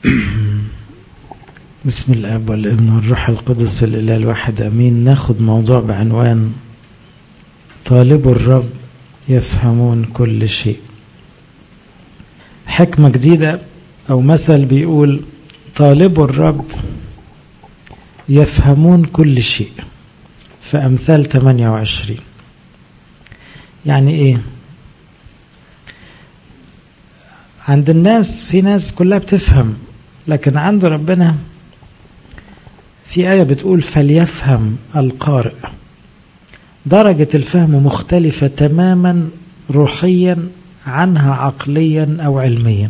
بسم الاب والابن والروح القدس الاله الواحد امين ناخد موضوع بعنوان طالب الرب يفهمون كل شيء حكمه جديده او مثل بيقول طالب الرب يفهمون كل شيء في امثال 28 يعني ايه عند الناس في ناس كلها بتفهم لكن عند ربنا في آية بتقول فليفهم القارئ درجة الفهم مختلفة تماما روحيا عنها عقليا أو علميا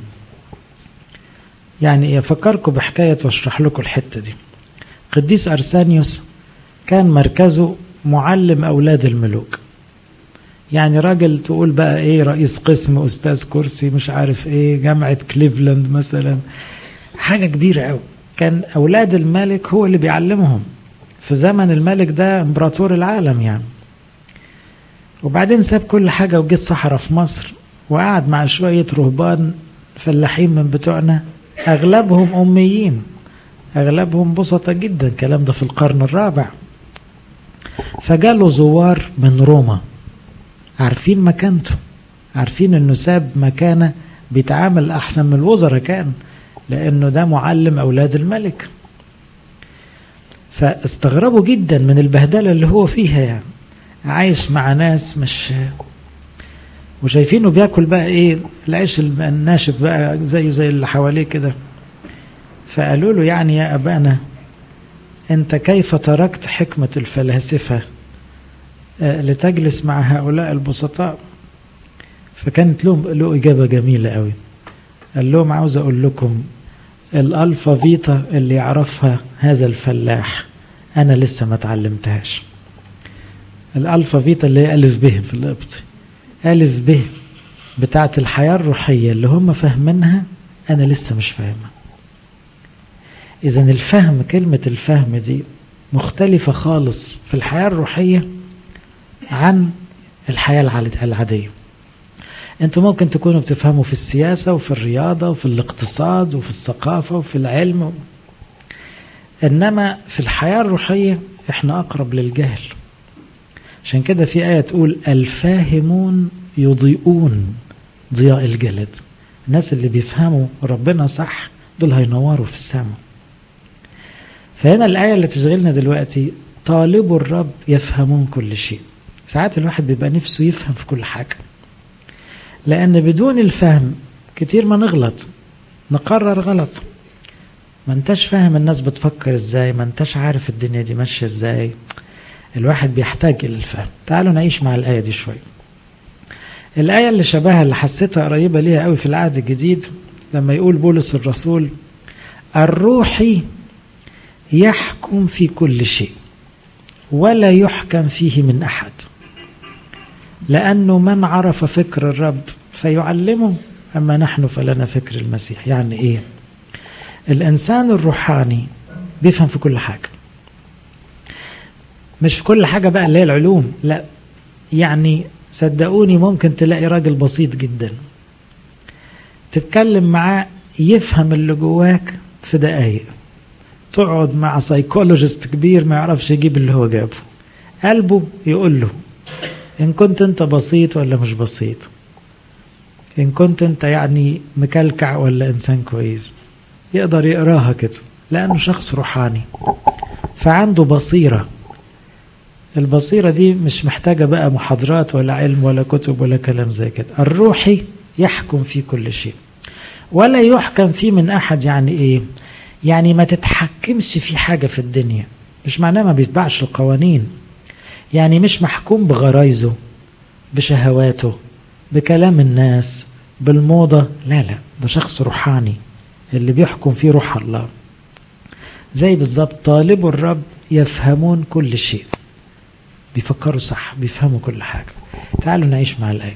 يعني أفكركم بحكاية واشرح لكم الحتة دي قديس أرسانيوس كان مركزه معلم أولاد الملوك يعني راجل تقول بقى ايه رئيس قسم استاذ كرسي مش عارف ايه جامعه كليفلاند مثلا حاجه كبيره قوي كان اولاد الملك هو اللي بيعلمهم في زمن الملك ده امبراطور العالم يعني وبعدين ساب كل حاجه وجه الصحراء في مصر وقعد مع شويه رهبان فلاحين من بتوعنا اغلبهم اميين اغلبهم بسطة جدا الكلام ده في القرن الرابع فجاله زوار من روما عارفين مكانته عارفين انه ساب مكانه بيتعامل احسن من الوزراء كان لانه ده معلم اولاد الملك فاستغربوا جدا من البهدله اللي هو فيها يعني عايش مع ناس مش وشايفينه بياكل بقى ايه العيش الناشف بقى زيه زي اللي حواليه كده فقالوا له يعني يا ابانا انت كيف تركت حكمه الفلاسفه لتجلس مع هؤلاء البسطاء فكانت لهم له إجابة جميلة قوي قال لهم عاوز أقول لكم الألفا فيتا اللي يعرفها هذا الفلاح أنا لسه ما تعلمتهاش الألفا فيتا اللي هي ألف به في القبطي ألف به بتاعت الحياة الروحية اللي هم فاهمينها أنا لسه مش فاهمها إذا الفهم كلمة الفهم دي مختلفة خالص في الحياة الروحية عن الحياة العادية انتوا ممكن تكونوا بتفهموا في السياسة وفي الرياضة وفي الاقتصاد وفي الثقافة وفي العلم انما في الحياة الروحية احنا اقرب للجهل عشان كده في آية تقول الفاهمون يضيئون ضياء الجلد الناس اللي بيفهموا ربنا صح دول هينوروا في السماء فهنا الآية اللي تشغلنا دلوقتي طالب الرب يفهمون كل شيء ساعات الواحد بيبقى نفسه يفهم في كل حاجة لأن بدون الفهم كتير ما نغلط نقرر غلط ما انتش فاهم الناس بتفكر ازاي ما انتش عارف الدنيا دي ماشية ازاي الواحد بيحتاج إلى الفهم تعالوا نعيش مع الآية دي شوية الآية اللي شبهها اللي حسيتها قريبة ليها قوي في العهد الجديد لما يقول بولس الرسول الروحي يحكم في كل شيء ولا يحكم فيه من احد لانه من عرف فكر الرب فيعلمه اما نحن فلنا فكر المسيح يعني ايه الانسان الروحاني بيفهم في كل حاجه مش في كل حاجه بقى اللي هي العلوم لا يعني صدقوني ممكن تلاقي راجل بسيط جدا تتكلم معاه يفهم اللي جواك في دقايق تقعد مع سايكولوجيست كبير ما يعرفش يجيب اللي هو جابه قلبه يقول له ان كنت انت بسيط ولا مش بسيط ان كنت انت يعني مكلكع ولا انسان كويس يقدر يقراها كده لانه شخص روحاني فعنده بصيره البصيره دي مش محتاجه بقى محاضرات ولا علم ولا كتب ولا كلام زي كده الروحي يحكم في كل شيء ولا يحكم فيه من احد يعني ايه يعني ما تتحكمش في حاجة في الدنيا مش معناه ما بيتبعش القوانين يعني مش محكوم بغرايزه بشهواته بكلام الناس بالموضة لا لا ده شخص روحاني اللي بيحكم فيه روح الله زي بالظبط طالب الرب يفهمون كل شيء بيفكروا صح بيفهموا كل حاجة تعالوا نعيش مع الآية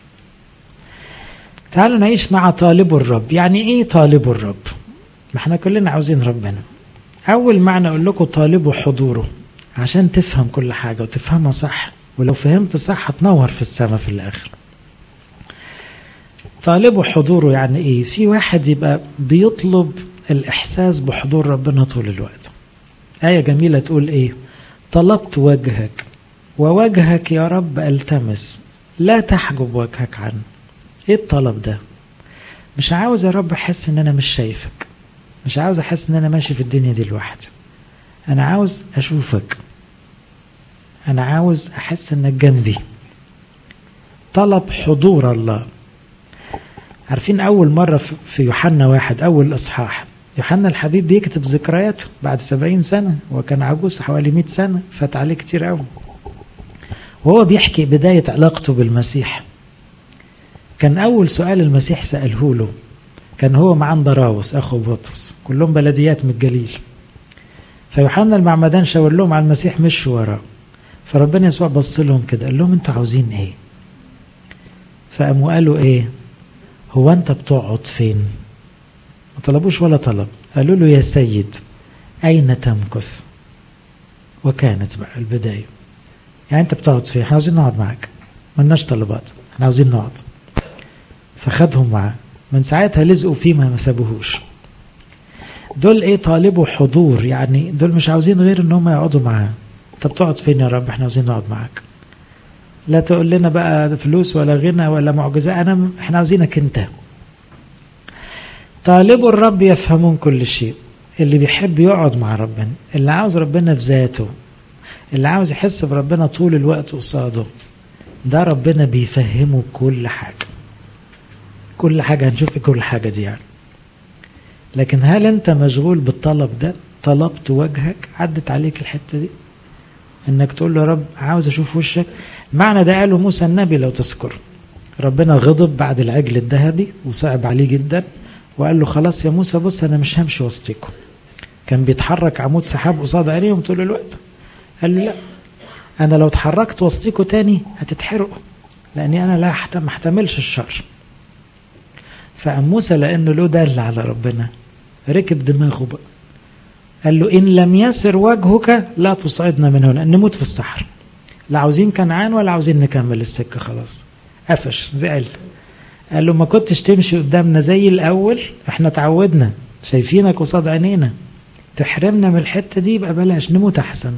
تعالوا نعيش مع طالب الرب يعني ايه طالب الرب ما احنا كلنا عاوزين ربنا اول معنى اقول لكم طالبوا حضوره عشان تفهم كل حاجه وتفهمها صح ولو فهمت صح هتنور في السماء في الاخر طالبوا حضوره يعني ايه في واحد يبقى بيطلب الإحساس بحضور ربنا طول الوقت آية جميلة تقول إيه طلبت وجهك ووجهك يا رب التمس لا تحجب وجهك عنه ايه الطلب ده مش عاوز يا رب احس ان انا مش شايفك مش عاوز احس ان انا ماشي في الدنيا دي لوحدي انا عاوز اشوفك انا عاوز احس انك جنبي طلب حضور الله عارفين اول مرة في يوحنا واحد اول اصحاح يوحنا الحبيب بيكتب ذكرياته بعد سبعين سنة وكان عجوز حوالي مئة سنة فات عليه كتير قوي وهو بيحكي بداية علاقته بالمسيح كان أول سؤال المسيح سأله له كان هو مع اندراوس أخو بطرس كلهم بلديات من الجليل فيوحنا المعمدان شاور لهم على المسيح مشوا وراه فربنا يسوع بص لهم كده قال لهم انتوا عاوزين ايه فقاموا قالوا ايه هو انت بتقعد فين ما طلبوش ولا طلب قالوا له يا سيد اين تمكث وكانت بقى البدايه يعني انت بتقعد فين احنا عاوزين نقعد معاك ملناش طلبات احنا عاوزين نقعد فخدهم معاه من ساعتها لزقوا فيه ما سابوهوش دول ايه طالبوا حضور يعني دول مش عاوزين غير ان هم يقعدوا معاه انت بتقعد فين يا رب احنا عاوزين نقعد معاك لا تقول لنا بقى فلوس ولا غنى ولا معجزة انا احنا عاوزينك انت طالبوا الرب يفهمون كل شيء اللي بيحب يقعد مع ربنا اللي عاوز ربنا في ذاته اللي عاوز يحس بربنا طول الوقت قصاده ده ربنا بيفهمه كل حاجة كل حاجة هنشوف كل حاجة دي يعني لكن هل انت مشغول بالطلب ده طلبت وجهك عدت عليك الحتة دي انك تقول له يا رب عاوز اشوف وشك معنى ده قاله موسى النبي لو تذكر ربنا غضب بعد العجل الذهبي وصعب عليه جدا وقال له خلاص يا موسى بص انا مش همشي وسطيكم كان بيتحرك عمود سحاب قصاد عينيهم طول الوقت قال له لا انا لو اتحركت وسطيكوا تاني هتتحرقوا لاني انا لا ما احتملش الشر فقام موسى لانه له دل على ربنا ركب دماغه بقى قال له ان لم يسر وجهك لا تصعدنا من هنا نموت في الصحراء لا عاوزين كنعان ولا عاوزين نكمل السكه خلاص قفش زعل قال له ما كنتش تمشي قدامنا زي الاول احنا اتعودنا شايفينك قصاد عينينا تحرمنا من الحته دي يبقى بلاش نموت احسن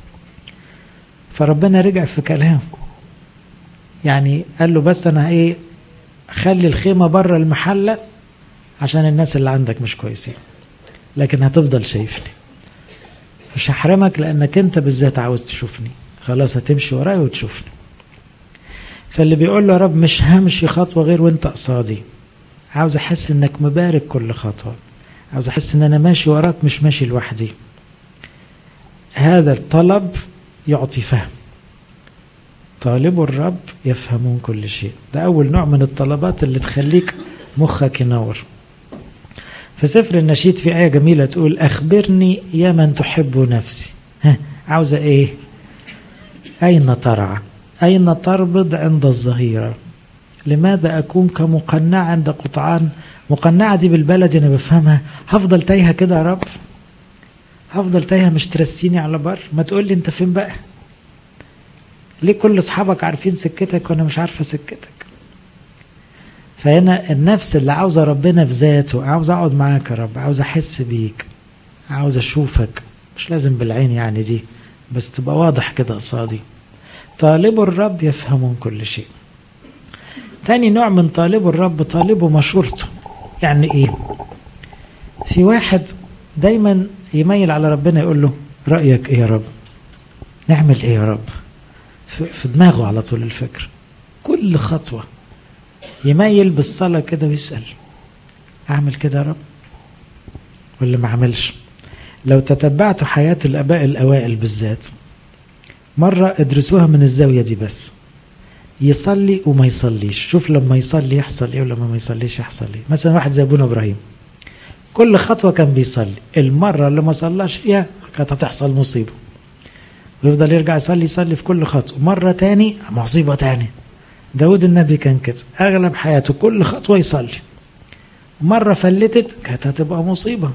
فربنا رجع في كلامه يعني قال له بس انا ايه خلي الخيمه بره المحله عشان الناس اللي عندك مش كويسين لكن هتفضل شايفني مش هحرمك لانك انت بالذات عاوز تشوفني خلاص هتمشي ورايا وتشوفني فاللي بيقول له يا رب مش همشي خطوه غير وانت قصادي عاوز احس انك مبارك كل خطوه عاوز احس ان انا ماشي وراك مش ماشي لوحدي هذا الطلب يعطي فهم طالبوا الرب يفهمون كل شيء ده أول نوع من الطلبات اللي تخليك مخك ينور في سفر النشيد في آية جميلة تقول أخبرني يا من تحب نفسي ها عاوزة إيه أين ترعى أين تربض عند الظهيرة لماذا أكون كمقنعة عند قطعان مقنعة دي بالبلد أنا بفهمها هفضل تايهة كده يا رب هفضل تايهة مش ترسيني على بر ما تقول لي أنت فين بقى ليه كل اصحابك عارفين سكتك وانا مش عارفه سكتك فهنا النفس اللي عاوزه ربنا في ذاته عاوز اقعد معاك يا رب عاوز احس بيك عاوز اشوفك مش لازم بالعين يعني دي بس تبقى واضح كده قصادي طالبوا الرب يفهمون كل شيء تاني نوع من طالبوا الرب طالبوا مشورته يعني ايه في واحد دايما يميل على ربنا يقول له رأيك ايه يا رب نعمل ايه يا رب في دماغه على طول الفكر كل خطوة يميل بالصلاة كده ويسأل أعمل كده يا رب ولا ما أعملش لو تتبعتوا حياة الآباء الأوائل بالذات مرة ادرسوها من الزاوية دي بس يصلي وما يصليش شوف لما يصلي يحصل ايه ولما ما يصليش يحصل ايه مثلا واحد زي ابونا ابراهيم كل خطوة كان بيصلي المرة اللي ما صلاش فيها كانت هتحصل مصيبة ويفضل يرجع يصلي يصلي في كل خطوة مرة تاني مصيبة تاني داود النبي كان كده أغلب حياته كل خطوة يصلي مرة فلتت كانت هتبقى مصيبة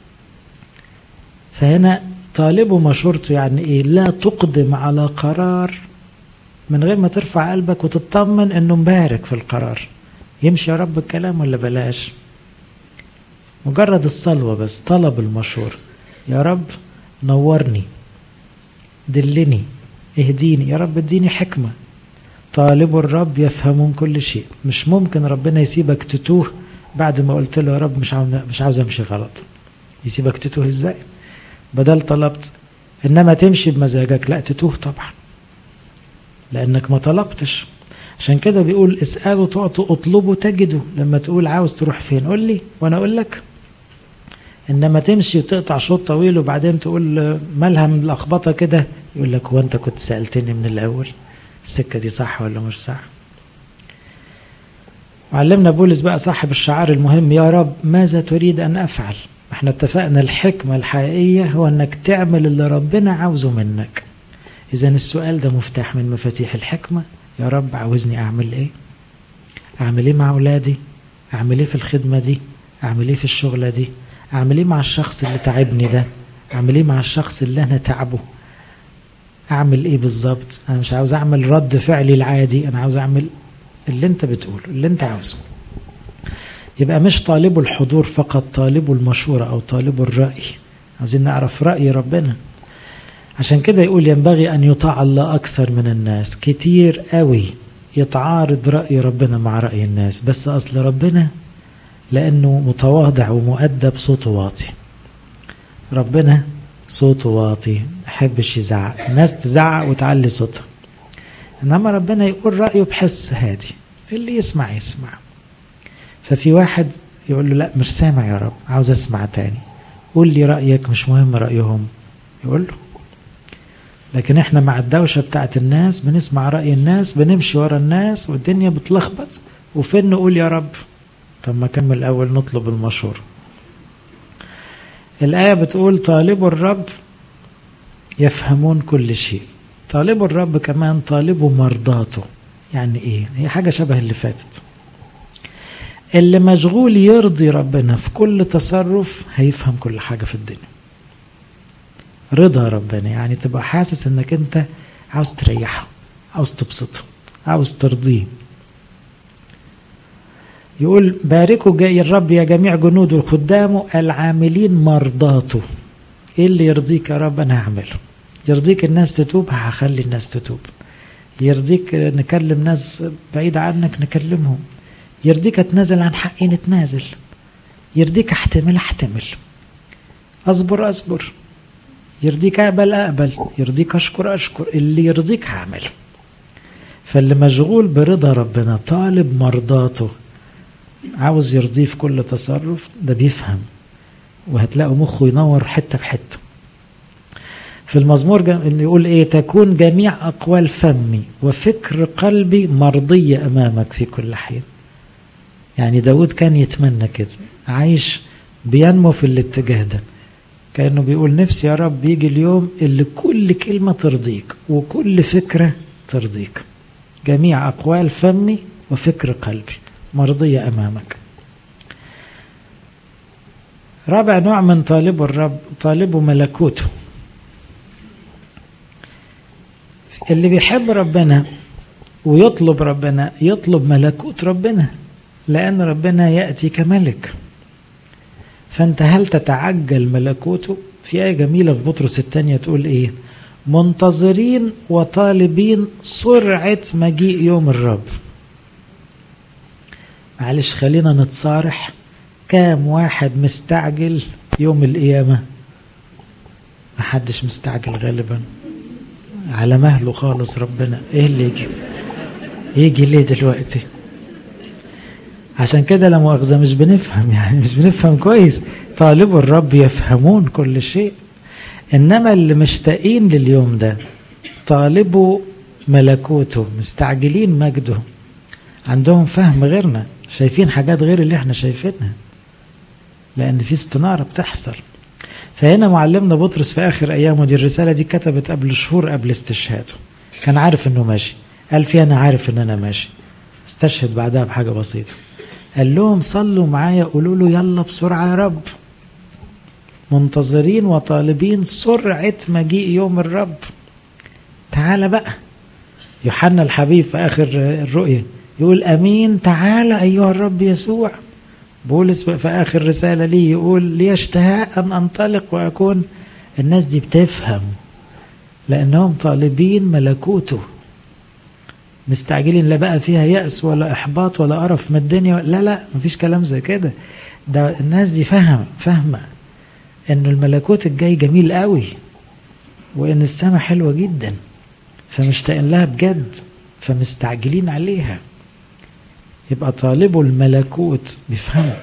فهنا طالبه مشورته يعني ايه لا تقدم على قرار من غير ما ترفع قلبك وتطمن انه مبارك في القرار يمشي يا رب الكلام ولا بلاش مجرد الصلوة بس طلب المشورة يا رب نورني دلني اهديني يا رب اديني حكمة طالب الرب يفهمون كل شيء مش ممكن ربنا يسيبك تتوه بعد ما قلت له يا رب مش عاوز مش عاوز امشي غلط يسيبك تتوه ازاي بدل طلبت انما تمشي بمزاجك لا تتوه طبعا لانك ما طلبتش عشان كده بيقول اسالوا تعطوا اطلبوا تجدوا لما تقول عاوز تروح فين قول لي وانا اقول لك انما تمشي وتقطع شوط طويل وبعدين تقول مالها ملخبطه كده يقول لك هو انت كنت سالتني من الاول السكه دي صح ولا مش صح وعلمنا بولس بقى صاحب الشعار المهم يا رب ماذا تريد ان افعل احنا اتفقنا الحكمه الحقيقيه هو انك تعمل اللي ربنا عاوزه منك اذا السؤال ده مفتاح من مفاتيح الحكمه يا رب عاوزني اعمل ايه اعمل ايه مع اولادي اعمل ايه في الخدمه دي اعمل ايه في الشغله دي اعمل ايه مع الشخص اللي تعبني ده اعمل ايه مع الشخص اللي انا تعبه اعمل ايه بالظبط انا مش عاوز اعمل رد فعلي العادي انا عاوز اعمل اللي انت بتقوله اللي انت عاوزه يبقى مش طالبوا الحضور فقط طالبوا المشورة أو طالبوا الرأي عاوزين نعرف رأي ربنا عشان كده يقول ينبغي أن يطاع الله أكثر من الناس كتير قوي يتعارض رأي ربنا مع رأي الناس بس أصل ربنا لأنه متواضع ومؤدب صوته واطي ربنا صوته واطي يحبش يزعق الناس تزعق وتعلي صوتها إنما ربنا يقول رأيه بحس هادي اللي يسمع يسمع ففي واحد يقول له لا مش سامع يا رب عاوز اسمع تاني قول لي رأيك مش مهم رأيهم يقول له لكن احنا مع الدوشة بتاعت الناس بنسمع رأي الناس بنمشي ورا الناس والدنيا بتلخبط وفين نقول يا رب طب ما كمل الأول نطلب المشورة الآية بتقول طالبوا الرب يفهمون كل شيء طالبوا الرب كمان طالبوا مرضاته يعني ايه هي حاجة شبه اللي فاتت اللي مشغول يرضي ربنا في كل تصرف هيفهم كل حاجة في الدنيا رضا ربنا يعني تبقى حاسس انك انت عاوز تريحه عاوز تبسطه عاوز ترضيه يقول باركوا جاي الرب يا جميع جنوده وخدامه العاملين مرضاته ايه اللي يرضيك يا رب انا هعمله يرضيك الناس تتوب هخلي الناس تتوب يرضيك نكلم ناس بعيد عنك نكلمهم يرضيك اتنازل عن حقي نتنازل يرضيك احتمل احتمل اصبر اصبر يرضيك اقبل اقبل يرضيك اشكر اشكر اللي يرضيك هعمله فاللي مشغول برضا ربنا طالب مرضاته عاوز يرضيه في كل تصرف ده بيفهم وهتلاقوا مخه ينور حته بحته في المزمور يقول ايه تكون جميع اقوال فمي وفكر قلبي مرضيه امامك في كل حين يعني داود كان يتمنى كده عايش بينمو في الاتجاه ده كأنه بيقول نفسي يا رب يجي اليوم اللي كل كلمة ترضيك وكل فكرة ترضيك جميع أقوال فمي وفكر قلبي مرضية أمامك رابع نوع من طالبه الرب طالبه ملكوته اللي بيحب ربنا ويطلب ربنا يطلب ملكوت ربنا لأن ربنا يأتي كملك فأنت هل تتعجل ملكوته في آية جميلة في بطرس الثانية تقول إيه منتظرين وطالبين سرعة مجيء يوم الرب معلش خلينا نتصارح كام واحد مستعجل يوم القيامة محدش مستعجل غالبا على مهله خالص ربنا ايه اللي يجي يجي ليه دلوقتي عشان كده لا مؤاخذة مش بنفهم يعني مش بنفهم كويس طالبوا الرب يفهمون كل شيء إنما اللي مشتاقين لليوم ده طالبوا ملكوته مستعجلين مجده عندهم فهم غيرنا شايفين حاجات غير اللي احنا شايفينها لأن في استنارة بتحصل فهنا معلمنا بطرس في آخر أيامه دي الرسالة دي كتبت قبل شهور قبل استشهاده كان عارف إنه ماشي قال في أنا عارف إن أنا ماشي استشهد بعدها بحاجة بسيطة قال لهم صلوا معايا قولوا له يلا بسرعة يا رب منتظرين وطالبين سرعة مجيء يوم الرب تعالى بقى يوحنا الحبيب في آخر الرؤية يقول أمين تعالى أيها الرب يسوع بولس في آخر رسالة لي يقول لي اشتهاء أن أنطلق وأكون الناس دي بتفهم لأنهم طالبين ملكوته مستعجلين لا بقى فيها يأس ولا إحباط ولا قرف من الدنيا لا لا مفيش كلام زي كده ده الناس دي فاهمة فاهمة إن الملكوت الجاي جميل قوي وإن السماء حلوة جدا فمشتاقين لها بجد فمستعجلين عليها يبقى طالبوا الملكوت بيفهموا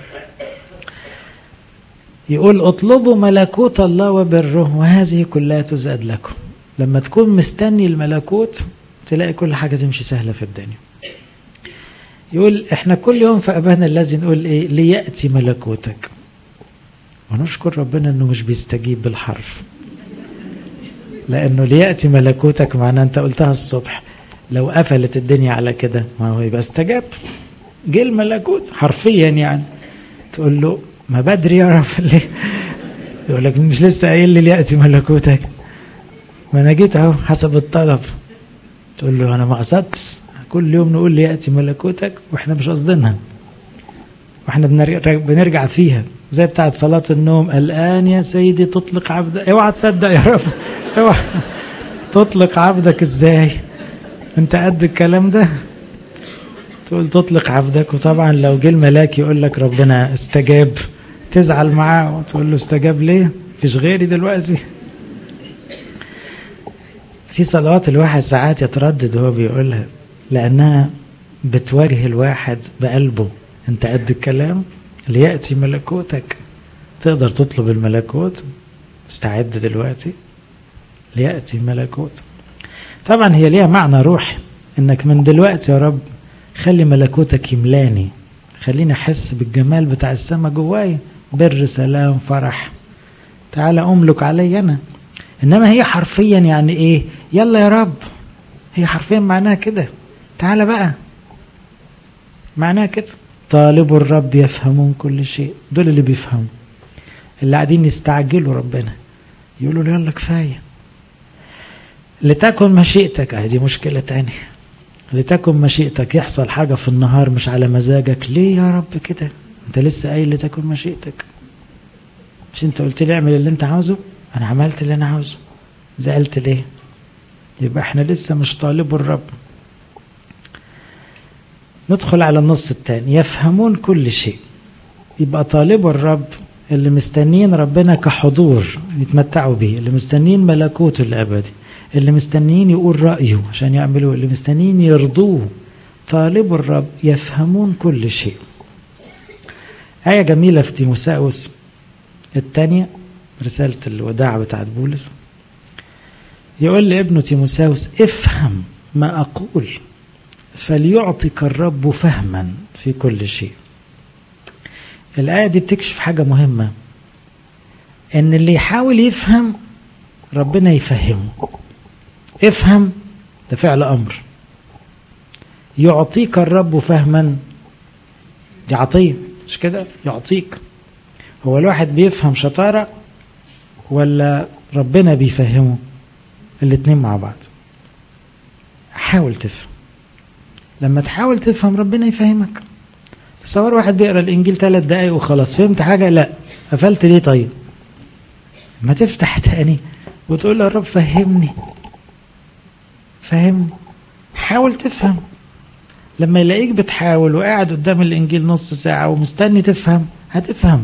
يقول اطلبوا ملكوت الله وبره وهذه كلها تزاد لكم لما تكون مستني الملكوت تلاقي كل حاجة تمشي سهلة في الدنيا يقول احنا كل يوم في أبانا الذي نقول ايه ليأتي ملكوتك ونشكر ربنا انه مش بيستجيب بالحرف لانه ليأتي ملكوتك معناه انت قلتها الصبح لو قفلت الدنيا على كده ما هو يبقى استجاب جه الملكوت حرفيا يعني تقول له ما بدري يا رب ليه يقول لك مش لسه قايل لي ليأتي ملكوتك ما انا جيت اهو حسب الطلب تقول له انا ما قصدتش كل يوم نقول لي ياتي ملكوتك واحنا مش قصدينها واحنا بنرجع فيها زي بتاعت صلاة النوم الآن يا سيدي تطلق عبدك اوعى تصدق يا رب اوعى تطلق عبدك ازاي انت قد الكلام ده تقول تطلق عبدك وطبعا لو جه الملاك يقول لك ربنا استجاب تزعل معاه وتقول له استجاب ليه فيش غيري دلوقتي في صلوات الواحد ساعات يتردد وهو بيقولها لأنها بتواجه الواحد بقلبه أنت قد الكلام ليأتي ملكوتك تقدر تطلب الملكوت استعد دلوقتي ليأتي ملكوت طبعا هي ليها معنى روحي انك من دلوقتي يا رب خلي ملكوتك يملاني خليني احس بالجمال بتاع السماء جوايا بر سلام فرح تعالى املك علي انا انما هي حرفيا يعني ايه يلا يا رب هي حرفيا معناها كده تعالى بقى معناها كده طالبوا الرب يفهمون كل شيء دول اللي بيفهموا اللي قاعدين يستعجلوا ربنا يقولوا له يلا كفايه لتكن مشيئتك اه دي مشكله تانية لتكن مشيئتك يحصل حاجه في النهار مش على مزاجك ليه يا رب كده انت لسه قايل لتكن مشيئتك مش انت قلت لي اعمل اللي انت عاوزه انا عملت اللي انا عاوزه زعلت ليه يبقى احنا لسه مش طالبوا الرب ندخل على النص الثاني يفهمون كل شيء يبقى طالبوا الرب اللي مستنين ربنا كحضور يتمتعوا به اللي مستنين ملكوته الابدي اللي مستنيين يقول رايه عشان يعملوا اللي مستنيين يرضوه طالبوا الرب يفهمون كل شيء آية جميلة في تيموساوس الثانية رسالة الوداع بتاعت بولس يقول لابنه تيموساوس افهم ما أقول فليعطك الرب فهما في كل شيء الآية دي بتكشف حاجة مهمة إن اللي يحاول يفهم ربنا يفهمه افهم ده فعل أمر يعطيك الرب فهما دي عطية مش كده يعطيك هو الواحد بيفهم شطارة ولا ربنا بيفهمه الاتنين مع بعض حاول تفهم لما تحاول تفهم ربنا يفهمك تصور واحد بيقرا الانجيل ثلاث دقايق وخلاص فهمت حاجه لا قفلت ليه طيب ما تفتح تاني وتقول يا رب فهمني فهمني حاول تفهم لما يلاقيك بتحاول وقاعد قدام الانجيل نص ساعه ومستني تفهم هتفهم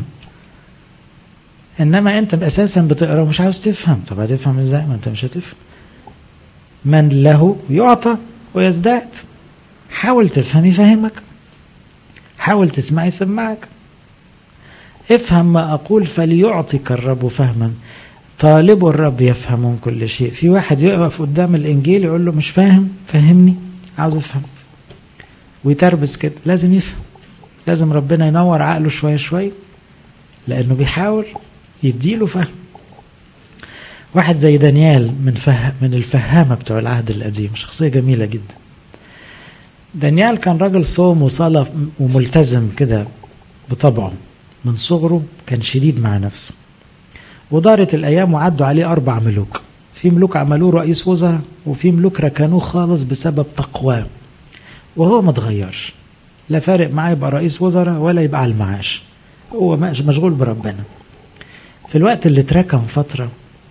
انما انت اساسا بتقرا ومش عاوز تفهم طب هتفهم ازاي ما انت مش هتفهم من له يعطى ويزداد حاول تفهم يفهمك حاول تسمع يسمعك افهم ما أقول فليعطيك الرب فهما طالب الرب يفهمون كل شيء في واحد يقف قدام الإنجيل يقول له مش فاهم فهمني عاوز أفهم ويتربس كده لازم يفهم لازم ربنا ينور عقله شوية شوية لأنه بيحاول يديله فهم واحد زي دانيال من فهم من الفهامة بتوع العهد القديم شخصية جميلة جدا دانيال كان راجل صوم وصلاة وملتزم كده بطبعه من صغره كان شديد مع نفسه ودارت الأيام وعدوا عليه أربع ملوك في ملوك عملوه رئيس وزراء وفي ملوك ركنوه خالص بسبب تقواه وهو ما اتغيرش لا فارق معاه يبقى رئيس وزراء ولا يبقى على المعاش هو مشغول بربنا في الوقت اللي اتركم فترة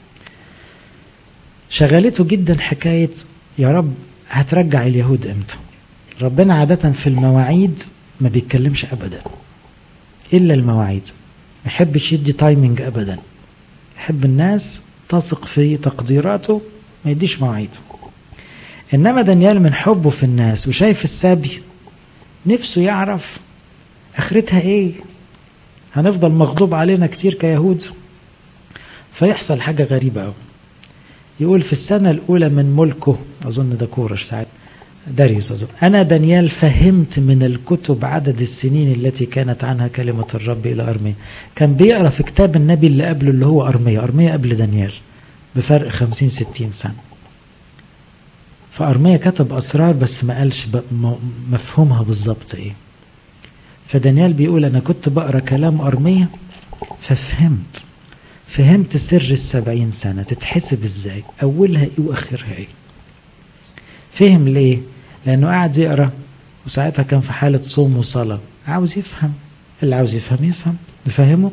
شغلته جدا حكاية يا رب هترجع اليهود امتى ربنا عادة في المواعيد ما بيتكلمش ابدا الا المواعيد ما يحبش يدي تايمنج ابدا يحب الناس تثق في تقديراته ما يديش مواعيد انما دانيال من حبه في الناس وشايف السبي نفسه يعرف اخرتها ايه هنفضل مغضوب علينا كتير كيهود فيحصل حاجة غريبة أوي يقول في السنة الأولى من ملكه أظن ده كورش ساعات داريوس أظن أنا دانيال فهمت من الكتب عدد السنين التي كانت عنها كلمة الرب إلى أرميا كان بيقرأ في كتاب النبي اللي قبله اللي هو أرميا أرميا قبل دانيال بفرق خمسين ستين سنة فأرميا كتب أسرار بس ما قالش مفهومها بالظبط إيه فدانيال بيقول أنا كنت بقرأ كلام أرميا ففهمت فهمت سر السبعين سنة تتحسب ازاي أولها ايه وآخرها ايه فهم ليه لأنه قاعد يقرأ وساعتها كان في حالة صوم وصلاة عاوز يفهم اللي عاوز يفهم يفهم نفهمه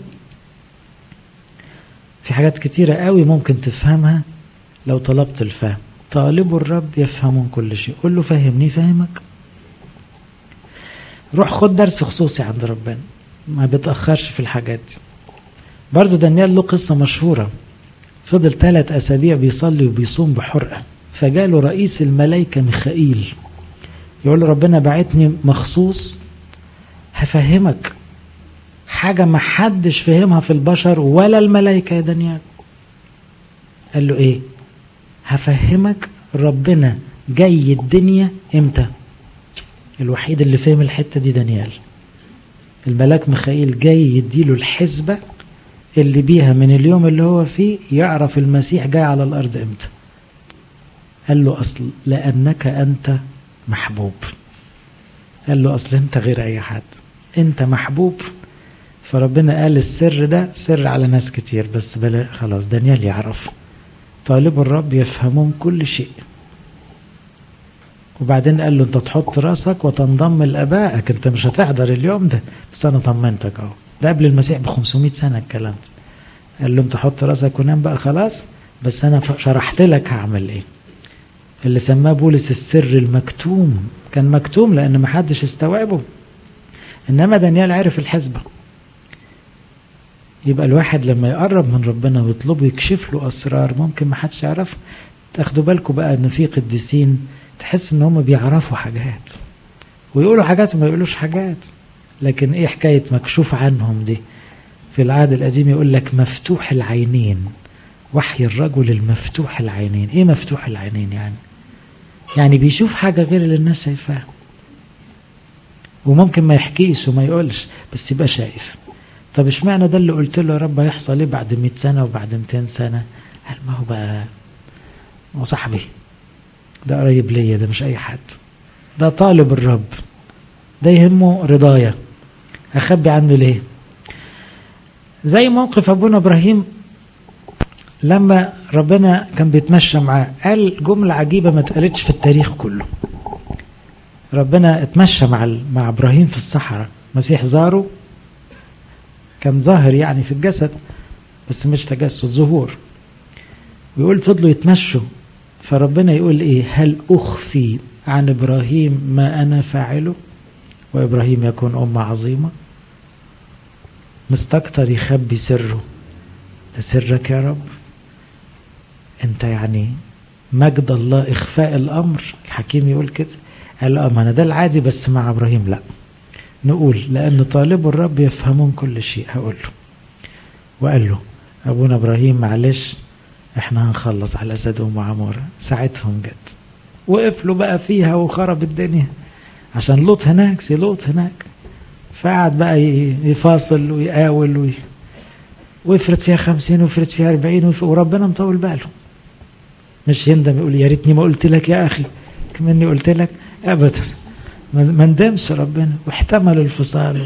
في حاجات كتيرة قوي ممكن تفهمها لو طلبت الفهم طالب الرب يفهمون كل شيء قل له فهمني فهمك روح خد درس خصوصي عند ربنا ما بيتأخرش في الحاجات دي برضو دانيال له قصة مشهورة فضل ثلاث أسابيع بيصلي وبيصوم بحرقة فجاله رئيس الملائكة ميخائيل يقول له ربنا بعتني مخصوص هفهمك حاجة ما حدش فهمها في البشر ولا الملائكة يا دانيال قال له ايه هفهمك ربنا جاي الدنيا امتى الوحيد اللي فهم الحتة دي دانيال الملاك ميخائيل جاي يديله الحسبة اللي بيها من اليوم اللي هو فيه يعرف المسيح جاي على الأرض امتى قال له أصل لأنك أنت محبوب قال له أصل أنت غير أي حد أنت محبوب فربنا قال السر ده سر على ناس كتير بس بلا خلاص دانيال يعرف طالب الرب يفهمون كل شيء وبعدين قال له انت تحط راسك وتنضم لابائك انت مش هتحضر اليوم ده بس انا طمنتك اهو ده قبل المسيح ب 500 سنه الكلام ده قال له انت حط راسك ونام بقى خلاص بس انا شرحت لك هعمل ايه اللي سماه بولس السر المكتوم كان مكتوم لان ما حدش استوعبه انما دانيال عرف الحسبه يبقى الواحد لما يقرب من ربنا ويطلبه يكشف له اسرار ممكن ما حدش يعرف تاخدوا بالكم بقى ان في قديسين تحس ان هم بيعرفوا حاجات ويقولوا حاجات وما يقولوش حاجات لكن ايه حكايه مكشوف عنهم دي في العهد القديم يقول لك مفتوح العينين وحي الرجل المفتوح العينين ايه مفتوح العينين يعني يعني بيشوف حاجه غير اللي الناس شايفاها وممكن ما يحكيش وما يقولش بس يبقى شايف طب اشمعنى ده اللي قلت له يا رب هيحصل ايه بعد 100 سنه وبعد 200 سنه قال ما هو بقى هو صاحبي ده قريب ليا ده مش اي حد ده طالب الرب ده يهمه رضايا اخبي عنه ليه زي موقف ابونا ابراهيم لما ربنا كان بيتمشى معاه قال جملة عجيبة ما اتقالتش في التاريخ كله ربنا اتمشى مع مع ابراهيم في الصحراء مسيح زاره كان ظاهر يعني في الجسد بس مش تجسد ظهور ويقول فضلوا يتمشوا فربنا يقول ايه هل اخفي عن ابراهيم ما انا فاعله وابراهيم يكون امه عظيمه مستكتر يخبي سره سرك يا رب انت يعني مجد الله اخفاء الامر الحكيم يقول كده قال اه ما انا ده العادي بس مع ابراهيم لا نقول لان طالب الرب يفهمون كل شيء هقول له وقال له ابونا ابراهيم معلش احنا هنخلص على سدوم وعمورة ساعتهم جت وقف له بقى فيها وخرب الدنيا عشان لوط هناك سي لوط هناك فقعد بقى يفاصل ويقاول وي... ويفرض فيها خمسين ويفرض فيها أربعين ويف... وربنا مطول باله مش يندم يقول يا ريتني ما قلت لك يا أخي كمني قلت لك أبدا ما ندمش ربنا واحتمل الفصال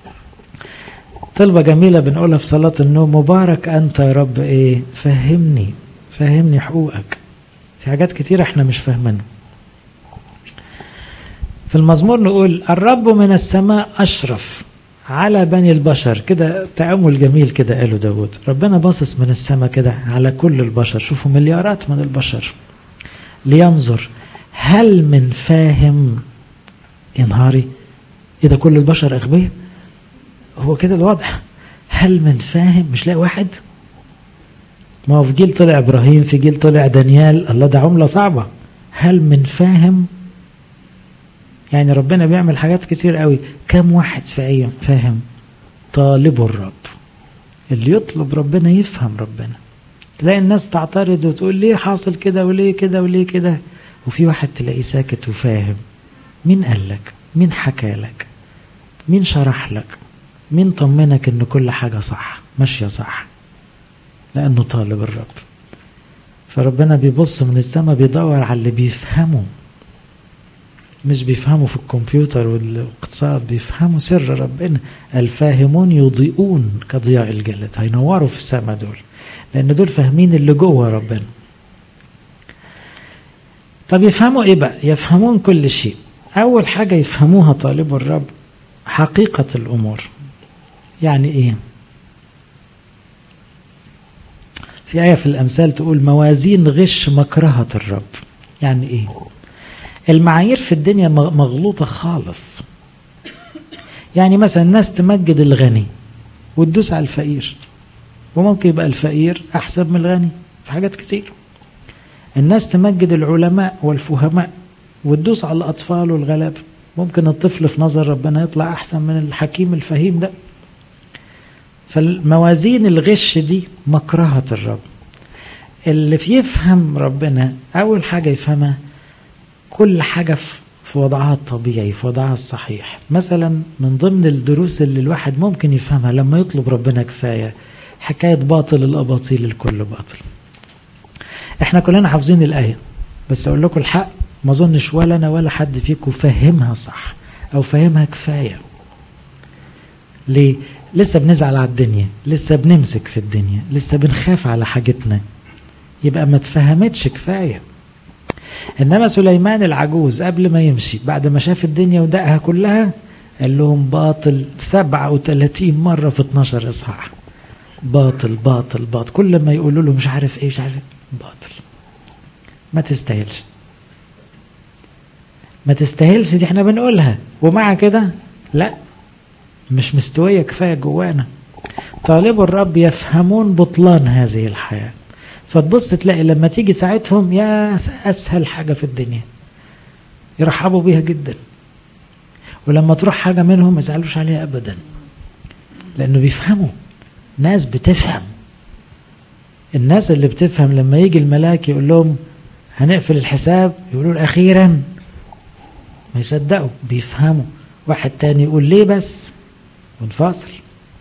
طلبة جميلة بنقولها في صلاة النوم مبارك أنت يا رب إيه فهمني فهمني حقوقك في حاجات كتير احنا مش فاهمينها في المزمور نقول الرب من السماء أشرف على بني البشر كده تأمل جميل كده قاله داود ربنا باصص من السماء كده على كل البشر شوفوا مليارات من البشر لينظر هل من فاهم ينهاري ايه ده كل البشر اغبياء هو كده الوضع هل من فاهم مش لاقي واحد ما هو في جيل طلع ابراهيم في جيل طلع دانيال الله ده عمله صعبه هل من فاهم يعني ربنا بيعمل حاجات كتير قوي كم واحد فاهم فاهم طالبه الرب اللي يطلب ربنا يفهم ربنا تلاقي الناس تعترض وتقول ليه حاصل كده وليه كده وليه كده وفي واحد تلاقيه ساكت وفاهم مين قال لك مين حكى لك مين شرح لك مين طمنك ان كل حاجة صح ماشية صح لانه طالب الرب فربنا بيبص من السماء بيدور على اللي بيفهمه مش بيفهموا في الكمبيوتر والاقتصاد بيفهموا سر ربنا الفاهمون يضيئون كضياء الجلد هينوروا في السماء دول لان دول فاهمين اللي جوه ربنا طب يفهموا ايه بقى يفهمون كل شيء اول حاجه يفهموها طالب الرب حقيقه الامور يعني ايه في ايه في الامثال تقول موازين غش مكرهه الرب يعني ايه المعايير في الدنيا مغلوطه خالص يعني مثلا الناس تمجد الغني وتدوس على الفقير وممكن يبقى الفقير احسن من الغني في حاجات كتير الناس تمجد العلماء والفهماء وتدوس على الاطفال والغلابه ممكن الطفل في نظر ربنا يطلع احسن من الحكيم الفهيم ده فالموازين الغش دي مكرهه الرب اللي يفهم ربنا اول حاجه يفهمها كل حاجه في وضعها الطبيعي في وضعها الصحيح مثلا من ضمن الدروس اللي الواحد ممكن يفهمها لما يطلب ربنا كفايه حكايه باطل الاباطيل الكل باطل احنا كلنا حافظين الايه بس اقول لكم الحق ما اظنش ولا انا ولا حد فيكم فاهمها صح او فاهمها كفايه ليه لسه بنزعل على الدنيا لسه بنمسك في الدنيا لسه بنخاف على حاجتنا يبقى ما اتفهمتش كفايه انما سليمان العجوز قبل ما يمشي بعد ما شاف الدنيا ودقها كلها قال لهم باطل 37 مره في 12 اصحاح باطل باطل باطل كل ما يقولوا له مش عارف ايه مش عارف إيه باطل ما تستاهلش ما تستاهلش دي احنا بنقولها ومع كده لا مش مستوية كفاية جوانا طالب الرب يفهمون بطلان هذه الحياة فتبص تلاقي لما تيجي ساعتهم يا أسهل حاجة في الدنيا يرحبوا بيها جدا ولما تروح حاجة منهم ما يزعلوش عليها أبدا لأنه بيفهموا ناس بتفهم الناس اللي بتفهم لما يجي الملاك يقول لهم هنقفل الحساب يقولوا أخيرا ما يصدقوا بيفهموا واحد تاني يقول ليه بس ونفاصل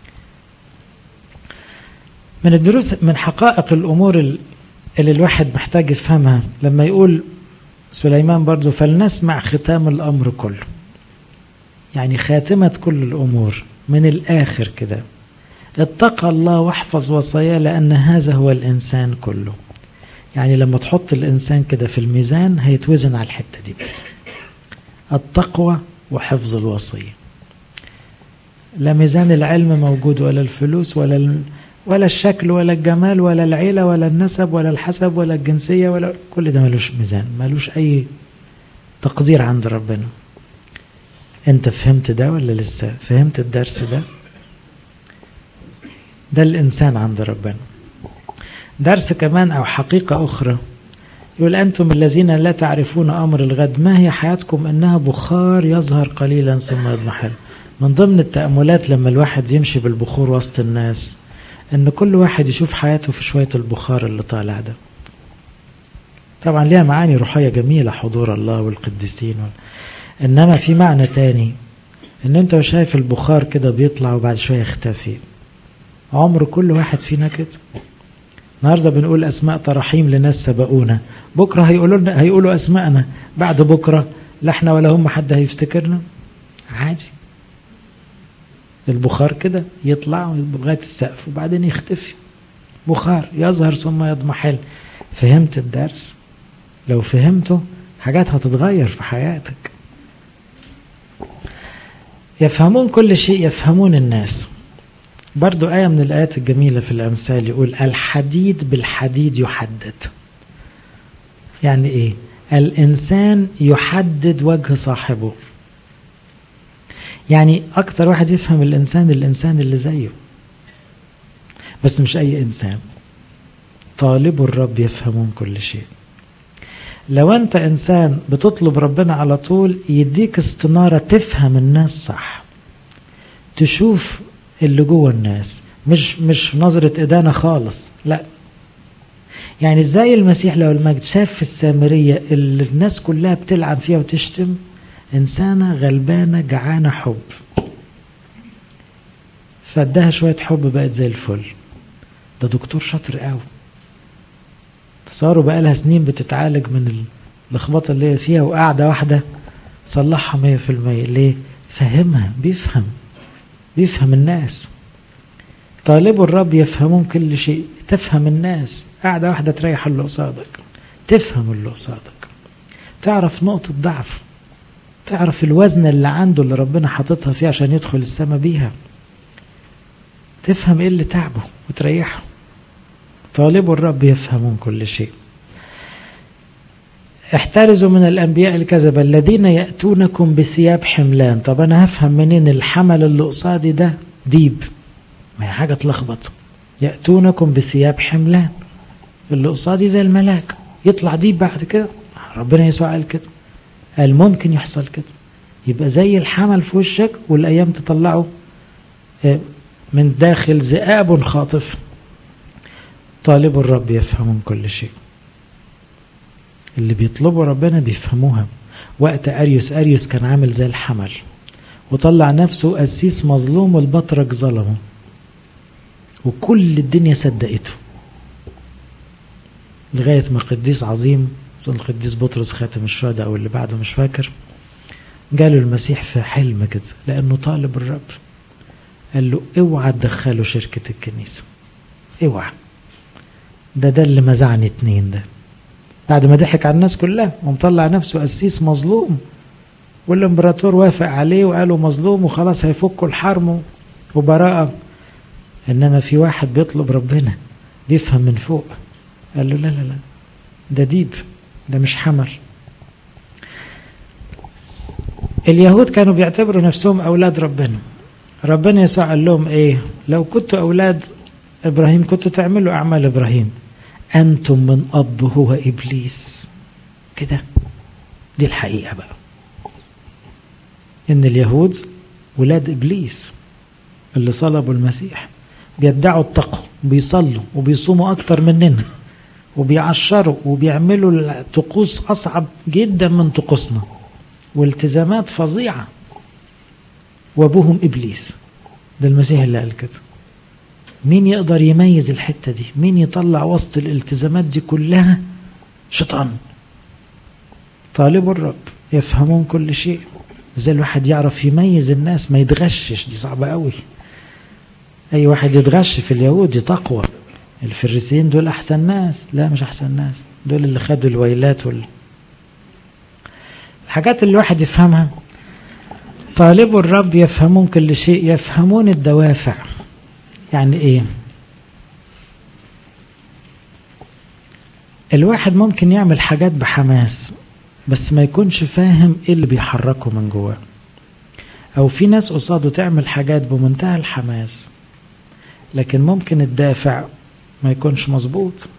من الدروس من حقائق الأمور اللي الواحد محتاج يفهمها لما يقول سليمان برضو فلنسمع ختام الأمر كله يعني خاتمة كل الأمور من الآخر كده اتقى الله واحفظ وصاياه لأن هذا هو الإنسان كله يعني لما تحط الإنسان كده في الميزان هيتوزن على الحتة دي بس التقوى وحفظ الوصية لا ميزان العلم موجود ولا الفلوس ولا ال... ولا الشكل ولا الجمال ولا العيلة ولا النسب ولا الحسب ولا الجنسية ولا كل ده ملوش ميزان ملوش أي تقدير عند ربنا أنت فهمت ده ولا لسه فهمت الدرس ده ده الإنسان عند ربنا درس كمان أو حقيقة أخرى يقول أنتم الذين لا تعرفون أمر الغد ما هي حياتكم إنها بخار يظهر قليلا ثم يضمحل من ضمن التأملات لما الواحد يمشي بالبخور وسط الناس إن كل واحد يشوف حياته في شوية البخار اللي طالع ده طبعا ليها معاني روحية جميلة حضور الله والقديسين إنما في معنى تاني إن أنت شايف البخار كده بيطلع وبعد شوية يختفي عمر كل واحد فينا كده النهارده بنقول اسماء تراحيم لناس سبقونا بكره هيقولوا لنا هيقولوا اسماءنا بعد بكره لا احنا ولا هم حد هيفتكرنا عادي البخار كده يطلع لغايه السقف وبعدين يختفي بخار يظهر ثم يضمحل فهمت الدرس لو فهمته حاجات هتتغير في حياتك يفهمون كل شيء يفهمون الناس برضو آية من الآيات الجميلة في الأمثال يقول الحديد بالحديد يحدد يعني إيه الإنسان يحدد وجه صاحبه يعني أكتر واحد يفهم الإنسان الإنسان اللي زيه بس مش أي إنسان طالب الرب يفهمون كل شيء لو أنت إنسان بتطلب ربنا على طول يديك استنارة تفهم الناس صح تشوف اللي جوه الناس مش مش نظرة إدانة خالص لا يعني ازاي المسيح لو المجد شاف في السامرية اللي الناس كلها بتلعن فيها وتشتم إنسانة غلبانة جعانة حب فاداها شوية حب بقت زي الفل ده دكتور شاطر قوي تصاروا بقى لها سنين بتتعالج من اللخبطة اللي هي فيها وقاعدة واحدة صلحها مية في المية ليه؟ فهمها بيفهم بيفهم الناس طالبوا الرب يفهمون كل شيء تفهم الناس قاعدة واحدة تريح اللي قصادك تفهم اللي قصادك تعرف نقطة ضعف تعرف الوزن اللي عنده اللي ربنا حاططها فيه عشان يدخل السما بيها تفهم ايه اللي تعبه وتريحه طالبوا الرب يفهمون كل شيء احترزوا من الانبياء الكذبه الذين ياتونكم بثياب حملان طب انا هفهم منين الحمل اللي قصادي ده ديب ما هي حاجه تلخبط ياتونكم بثياب حملان اللي قصادي زي الملاك يطلع ديب بعد كده ربنا يسوع قال كده قال ممكن يحصل كده يبقى زي الحمل في وشك والايام تطلعه من داخل ذئاب خاطف طالب الرب يفهمون كل شيء اللي بيطلبوا ربنا بيفهموها وقت أريوس أريوس كان عامل زي الحمل وطلع نفسه قسيس مظلوم والبطرك ظلمه وكل الدنيا صدقته لغاية ما قديس عظيم أظن القديس بطرس خاتم الشهداء أو اللي بعده مش فاكر جاله المسيح في حلم كده لأنه طالب الرب قال له اوعى تدخله شركة الكنيسة اوعى ده ده اللي مزعني اتنين ده بعد ما ضحك على الناس كلها ومطلع نفسه قسيس مظلوم والامبراطور وافق عليه وقالوا مظلوم وخلاص هيفكوا الحرم وبراءة انما في واحد بيطلب ربنا بيفهم من فوق قال له لا لا لا ده ديب ده مش حمل اليهود كانوا بيعتبروا نفسهم اولاد ربنا ربنا يسوع قال لهم ايه لو كنتوا اولاد ابراهيم كنتوا تعملوا اعمال ابراهيم انتم من اب هو ابليس كده دي الحقيقه بقى ان اليهود ولاد ابليس اللي صلبوا المسيح بيدعوا التقوى بيصلوا وبيصوموا اكتر مننا وبيعشروا وبيعملوا طقوس اصعب جدا من طقوسنا والتزامات فظيعه وابوهم ابليس ده المسيح اللي قال كده مين يقدر يميز الحته دي مين يطلع وسط الالتزامات دي كلها شيطان طالب الرب يفهمون كل شيء زي الواحد يعرف يميز الناس ما يتغشش دي صعبة قوي أي واحد يتغش في اليهود دي تقوى الفريسيين دول أحسن ناس لا مش أحسن ناس دول اللي خدوا الويلات وال... الحاجات اللي الواحد يفهمها طالب الرب يفهمون كل شيء يفهمون الدوافع يعني ايه الواحد ممكن يعمل حاجات بحماس بس ما يكونش فاهم ايه اللي بيحركه من جواه او في ناس قصاده تعمل حاجات بمنتهى الحماس لكن ممكن الدافع ما يكونش مظبوط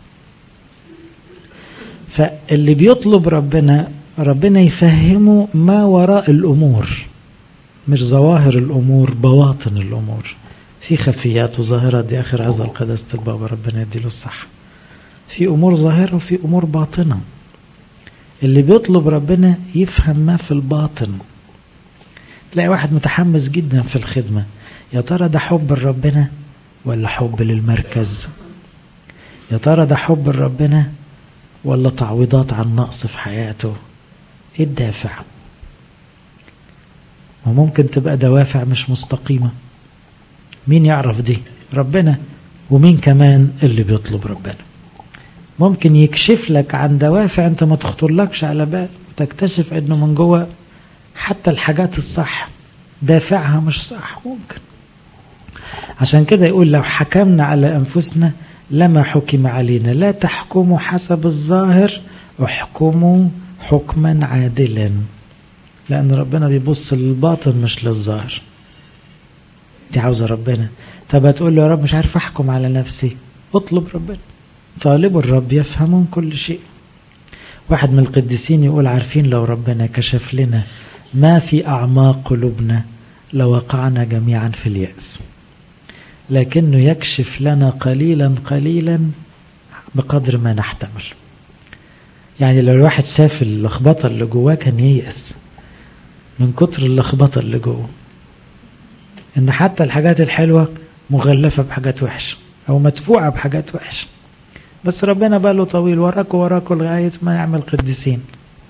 فاللي بيطلب ربنا ربنا يفهمه ما وراء الامور مش ظواهر الامور بواطن الامور في خفيات وظاهرات دي اخر عزل قداسه البابا ربنا يديله الصحه في امور ظاهره وفي امور باطنه اللي بيطلب ربنا يفهم ما في الباطن تلاقي واحد متحمس جدا في الخدمه يا ترى ده حب لربنا ولا حب للمركز يا ترى ده حب لربنا ولا تعويضات عن نقص في حياته ايه الدافع وممكن تبقى دوافع مش مستقيمة مين يعرف دي ربنا ومين كمان اللي بيطلب ربنا ممكن يكشف لك عن دوافع انت ما تخطرلكش على بال وتكتشف انه من جوه حتى الحاجات الصح دافعها مش صح ممكن عشان كده يقول لو حكمنا على أنفسنا لما حكم علينا لا تحكموا حسب الظاهر احكموا حكما عادلا لأن ربنا بيبص للباطن مش للظاهر دي عاوزة ربنا طب هتقول له يا رب مش عارف أحكم على نفسي اطلب ربنا طالب الرب يفهمون كل شيء واحد من القديسين يقول عارفين لو ربنا كشف لنا ما في أعماق قلوبنا لوقعنا جميعا في اليأس لكنه يكشف لنا قليلا قليلا بقدر ما نحتمل يعني لو الواحد شاف اللخبطة اللي جواه كان ييأس من كتر اللخبطة اللي جوه إن حتى الحاجات الحلوة مغلفة بحاجات وحشة أو مدفوعة بحاجات وحشة بس ربنا باله طويل وراكوا وراكوا لغاية ما يعمل قديسين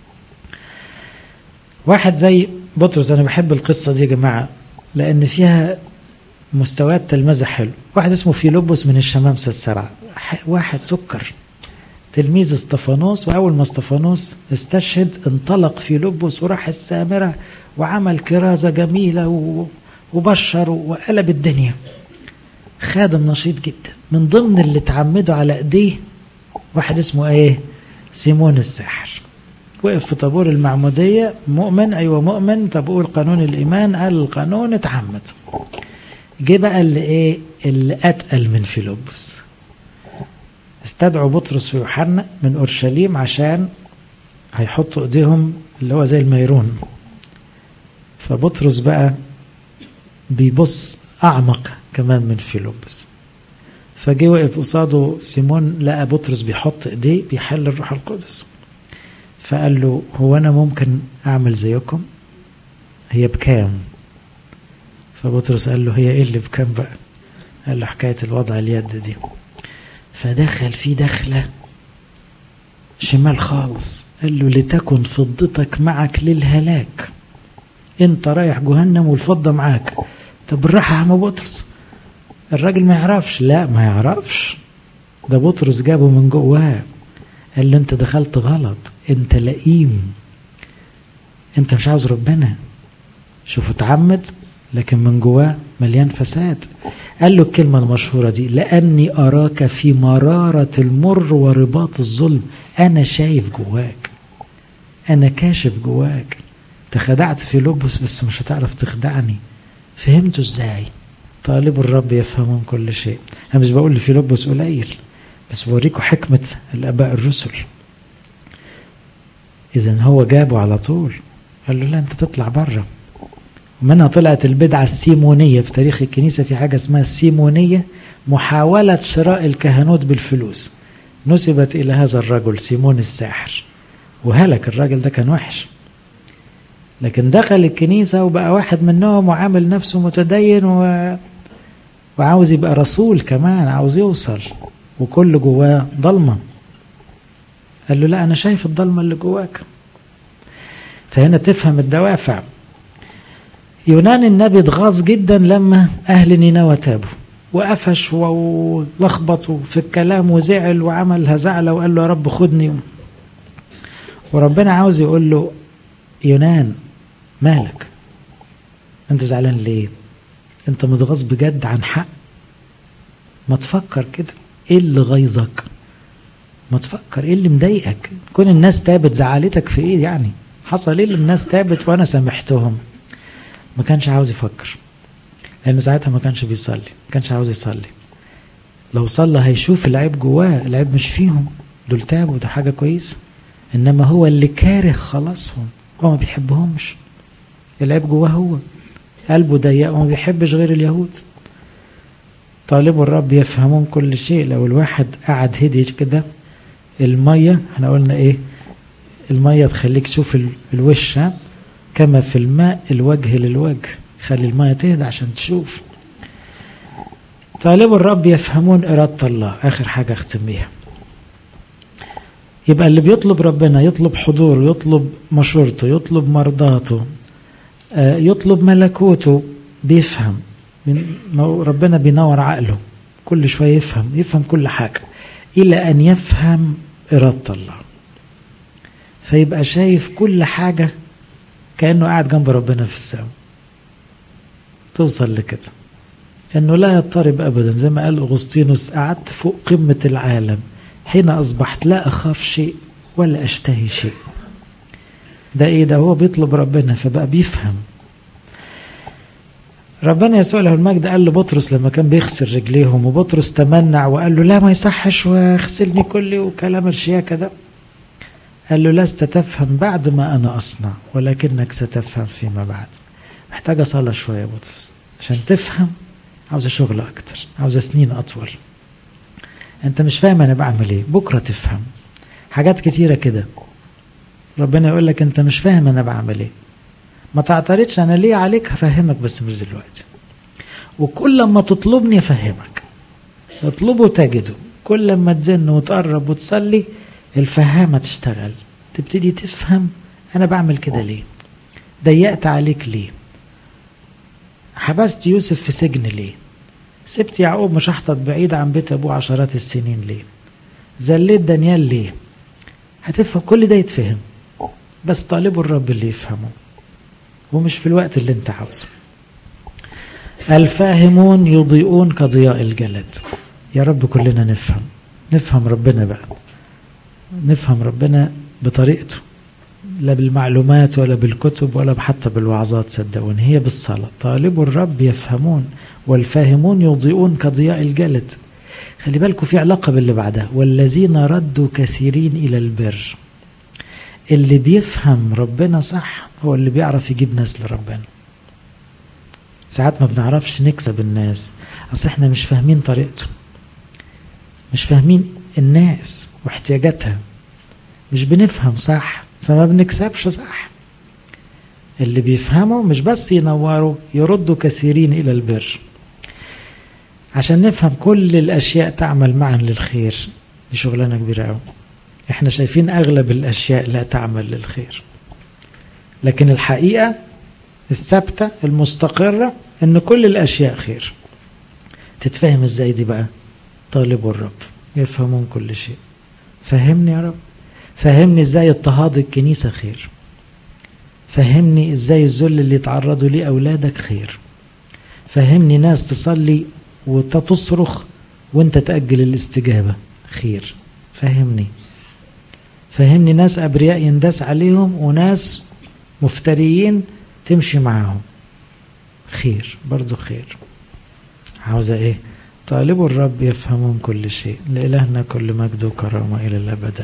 واحد زي بطرس أنا بحب القصة دي يا جماعة لأن فيها مستويات تلمذة حلو واحد اسمه فيلبس من الشمامسة السبعة واحد سكر تلميذ استفانوس وأول ما استفانوس استشهد انطلق فيلبس وراح السامرة وعمل كرازة جميلة وبشر وقلب الدنيا خادم نشيط جدا من ضمن اللي اتعمدوا على ايديه واحد اسمه ايه سيمون الساحر وقف في طابور المعمودية مؤمن أيوة مؤمن طب قول قانون الإيمان قال القانون اتعمد جه بقى اللي ايه اللي أتقل من فيلبس استدعوا بطرس ويوحنا من أورشليم عشان هيحطوا ايديهم اللي هو زي الميرون فبطرس بقى بيبص أعمق كمان من فيلبس فجه وقف قصاده سيمون لقى بطرس بيحط ايديه بيحل الروح القدس فقال له هو انا ممكن اعمل زيكم هي بكام فبطرس قال له هي ايه اللي بكام بقى قال له حكايه الوضع اليد دي فدخل في دخله شمال خالص قال له لتكن فضتك معك للهلاك انت رايح جهنم والفضه معاك طب بالراحه يا عم بطرس الراجل ما يعرفش لا ما يعرفش ده بطرس جابه من جواه قال له انت دخلت غلط انت لئيم انت مش عاوز ربنا شوفوا اتعمد لكن من جواه مليان فساد قال له الكلمة المشهورة دي لأني أراك في مرارة المر ورباط الظلم أنا شايف جواك أنا كاشف جواك تخدعت في لبس بس مش هتعرف تخدعني فهمته ازاي طالب الرب يفهمون كل شيء انا مش بقول في لبس قليل بس بوريكم حكمة الآباء الرسل إذا هو جابه على طول قال له لا أنت تطلع بره ومنها طلعت البدعة السيمونية في تاريخ الكنيسة في حاجة اسمها السيمونية محاولة شراء الكهنوت بالفلوس نسبت إلى هذا الرجل سيمون الساحر وهلك الراجل ده كان وحش لكن دخل الكنيسة وبقى واحد منهم وعامل نفسه متدين و... وعاوز يبقى رسول كمان عاوز يوصل وكل جواه ضلمة قال له لا أنا شايف الضلمة اللي جواك فهنا تفهم الدوافع يونان النبي اتغاظ جدا لما أهل نينوى تابوا وقفش ولخبط في الكلام وزعل وعمل هزعلة وقال له يا رب خدني وربنا عاوز يقول له يونان مالك انت زعلان ليه انت متغاظ بجد عن حق ما تفكر كده ايه اللي غيظك ما تفكر ايه اللي مضايقك كون الناس تابت زعلتك في ايه يعني حصل ايه الناس تابت وانا سامحتهم ما كانش عاوز يفكر لان ساعتها ما كانش بيصلي ما كانش عاوز يصلي لو صلى هيشوف العيب جواه العيب مش فيهم دول تابوا ده حاجه كويسه انما هو اللي كاره خلاصهم هو ما بيحبهمش العيب جواه هو قلبه ضيق وما بيحبش غير اليهود طالبوا الرب يفهمون كل شيء لو الواحد قعد هدي كده المية احنا قلنا ايه المية تخليك تشوف الوش ها كما في الماء الوجه للوجه خلي المية تهدى عشان تشوف طالبوا الرب يفهمون إرادة الله آخر حاجة أختم بيها يبقى اللي بيطلب ربنا يطلب حضوره يطلب مشورته يطلب مرضاته يطلب ملكوته بيفهم ربنا بينور عقله كل شوية يفهم يفهم كل حاجة إلى أن يفهم إرادة الله فيبقى شايف كل حاجة كأنه قاعد جنب ربنا في السماء توصل لكده انه لا يضطرب ابدا زي ما قال اغسطينوس قعدت فوق قمه العالم حين اصبحت لا اخاف شيء ولا اشتهي شيء ده ايه ده هو بيطلب ربنا فبقى بيفهم ربنا يسوع له المجد قال لبطرس لما كان بيغسل رجليهم وبطرس تمنع وقال له لا ما يصحش واغسلني كلي وكلام الشياكه ده قال له لست تفهم بعد ما انا اصنع ولكنك ستفهم فيما بعد محتاجه صلاه شويه يا بطرس عشان تفهم عاوزه شغل اكتر عاوزه سنين اطول انت مش فاهم انا بعمل ايه بكره تفهم حاجات كتيره كده ربنا يقول لك انت مش فاهم انا بعمل ايه ما تعترضش انا ليه عليك هفهمك بس مش دلوقتي وكل ما تطلبني افهمك اطلبه تجده كل ما تزن وتقرب وتصلي الفهامة تشتغل تبتدي تفهم انا بعمل كده ليه ضيقت عليك ليه حبست يوسف في سجن ليه سبت يعقوب مشحطط بعيد عن بيت ابوه عشرات السنين ليه زليت دانيال ليه هتفهم كل ده يتفهم بس طالبوا الرب اللي يفهمه ومش في الوقت اللي انت عاوزه الفاهمون يضيئون كضياء الجلد يا رب كلنا نفهم نفهم ربنا بقى نفهم ربنا بطريقته لا بالمعلومات ولا بالكتب ولا حتى بالوعظات صدقوني هي بالصلاة طالبوا الرب يفهمون والفاهمون يضيئون كضياء الجلد خلي بالكم في علاقة باللي بعدها والذين ردوا كثيرين إلى البر اللي بيفهم ربنا صح هو اللي بيعرف يجيب ناس لربنا ساعات ما بنعرفش نكسب الناس اصل احنا مش فاهمين طريقته مش فاهمين الناس واحتياجاتها مش بنفهم صح فما بنكسبش صح اللي بيفهموا مش بس ينوروا يردوا كثيرين الى البر عشان نفهم كل الاشياء تعمل معا للخير دي شغلانه كبيره قوي احنا شايفين اغلب الاشياء لا تعمل للخير لكن الحقيقه الثابته المستقره ان كل الاشياء خير تتفهم ازاي دي بقى طالبوا الرب يفهمون كل شيء فهمني يا رب فهمني ازاي اضطهاد الكنيسه خير فهمني ازاي الذل اللي يتعرضوا ليه اولادك خير فهمني ناس تصلي وتصرخ وانت تاجل الاستجابه خير فهمني فهمني ناس ابرياء ينداس عليهم وناس مفتريين تمشي معاهم خير برضو خير عاوزة ايه طالبوا الرب يفهمون كل شيء لإلهنا كل مجد وكرامة إلى الأبد